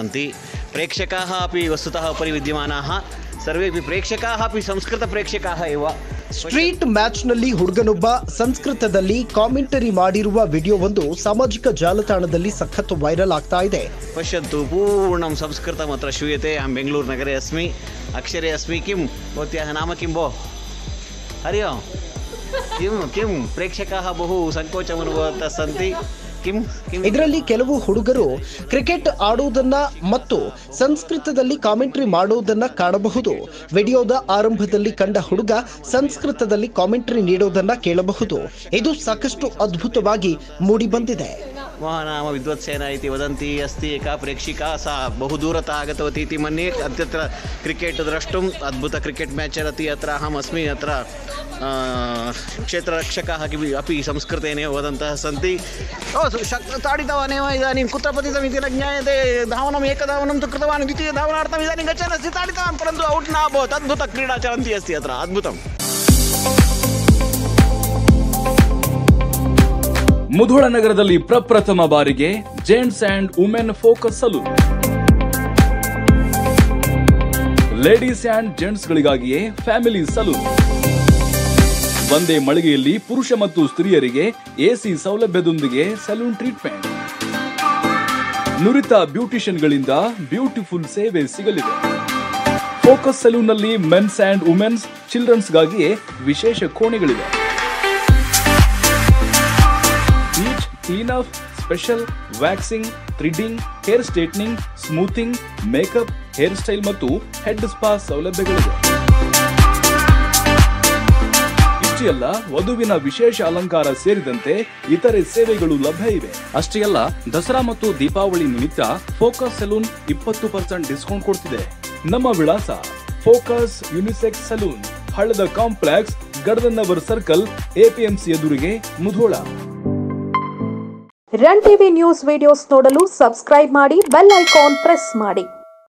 भवन्ति प्रेक्षकाः अपि वस्तुतः उपरि विद्यमानाः सर्वेपि प्रेक्षकाः अपि संस्कृतप्रेक्षकाः एव ಸ್ಟ್ರೀಟ್ ಮ್ಯಾಚ್ನಲ್ಲಿ ಹುಡುಗನೊಬ್ಬ ಸಂಸ್ಕೃತದಲ್ಲಿ ಕಾಮೆಂಟರಿ ಮಾಡಿರುವ ವಿಡಿಯೋವೊಂದು ಸಾಮಾಜಿಕ ಜಾಲತಾಣದಲ್ಲಿ ಸಖತ್ ವೈರಲ್ ಆಗ್ತಾ ಇದೆ पश्यन्तु पूर्णं संस्कृतम् अत्र श्रूयते अहं बेङ्गलूरुनगरे अस्मि अक्षरे अस्मि किं भवत्याः नाम किं भो हरि ओम् किं किं प्रेक्षकाः बहु सङ्कोचम् अनुभवन्तः सन्ति किं किं ಇದರಲ್ಲಿ ಕೆಲವು ಹುಡುಗರು ಕ್ರಿಕೆಟ್ ಆಡುವುದನ್ನ ಮತ್ತು ಸಂಸ್ಕೃತದಲ್ಲಿ ಕಾಮೆಂಟ್ರಿ ಮಾಡುವುದನ್ನ ಕಾಣಬಹುದು ವಿಡಿಯೋದ ಆರಂಭದಲ್ಲಿ ಕಂಡ ಹುಡುಗ ಸಂಸ್ಕೃತದಲ್ಲಿ ಕಾಮೆಂಟ್ರಿ ನೀಡೋದನ್ನ ಕೇಳಬಹುದು ಇದು ಸಾಕಷ್ಟು ಅದ್ಭುತವಾಗಿ ಮೂಡಿಬಂದಿದೆ मम नाम विद्वत्सेना इति वदन्ती अस्ति एका प्रेक्षिका सा बहु दूरतः आगतवती इति मन्ये अद्यत्र क्रिकेट् द्रष्टुम् अद्भुत क्रिकेट् मैच् चलति अत्र अहम् अस्मि अत्र आ, क्षेत्ररक्षकाः किमपि अपि संस्कृतेनैव वदन्तः सन्ति ओ सु- शक् ताडितवानेव इदानीं कुत्र पतितम् इति न ज्ञायते धावनम् एकधावनं तु कृतवान् द्वितीयधावनार्थम् इदानीं गच्छन् अस्ति ताडितवान् परन्तु औट् न अभवत् अद्भुतक्रीडा चलन्ती अस्ति अत्र अद्भुतम् ಮುಧೋಳ ನಗರದಲ್ಲಿ ಪ್ರಪ್ರಥಮ ಬಾರಿಗೆ gents and women focus salon ladies and gents ಗಳಿಗಾಗಿಯೇ ಫ್ಯಾಮಿಲಿ ಸಲೂನ್ ಒಂದೇ ಮಳಿಗೆಯಲ್ಲಿ ಪುರುಷ ಮತ್ತು ಸ್ತ್ರೀಯರಿಗೆ ಎಸಿ ಸೌಲಭ್ಯದೊಂದಿಗೆ ಸಲೂನ್ ಟ್ರೀಟ್ಮೆಂಟ್ ನುರಿತ ಬ್ಯೂಟಿಷಿಯನ್ಗಳಿಂದ ಬ್ಯೂಟಿಫುಲ್ ಸೇವೆ ಸಿಗಲಿದೆ ಫೋಕಸ್ ಸಲೂನ್ನಲ್ಲಿ ಮೆನ್ಸ್ ಅಂಡ್ ವುಮೆನ್ಸ್ ಚಿಲ್ಡ್ರನ್ಸ್ಗಾಗಿಯೇ ವಿಶೇಷ ಕೋಣೆಗಳಿವೆ bleach clean up special waxing threading hair straightening smoothing makeup hair style ಮತ್ತು ಹೆಡ್ ಸ್ಪಾ ಸೌಲಭ್ಯಗಳಿವೆ ಇಷ್ಟೇ ಅಲ್ಲ ವಧುವಿನ ವಿಶೇಷ ಅಲಂಕಾರ ಸೇರಿದಂತೆ ಇತರೆ ಸೇವೆಗಳು ಲಭ್ಯ ಇವೆ ಅಷ್ಟೇ ಅಲ್ಲ ದಸರಾ ಮತ್ತು ದೀಪಾವಳಿ ನಿಮಿತ್ತ ಫೋಕಸ್ ಸಲೂನ್ ಇಪ್ಪತ್ತು ಪರ್ಸೆಂಟ್ ಡಿಸ್ಕೌಂಟ್ ಕೊಡ್ತಿದೆ ನಮ್ಮ ವಿಳಾಸ ಫೋಕಸ್ ಯುನಿಸೆಕ್ಸ್ ಸಲೂನ್ ಹಳ್ಳದ ಕಾಂಪ್ಲೆಕ್ಸ್ ಗಡದನ್ನವರ್ ಸರ್ಕಲ್ ಎಪಿಎಂಸಿ ಎದುರಿಗೆ Mudhol run TV news videos ನೋಡಲು ಸಬ್ಸ್ಕ್ರೈಬ್ ಮಾಡಿ ಬೆಲ್ ಐಕಾನ್ ಪ್ರೆಸ್ ಮಾಡಿ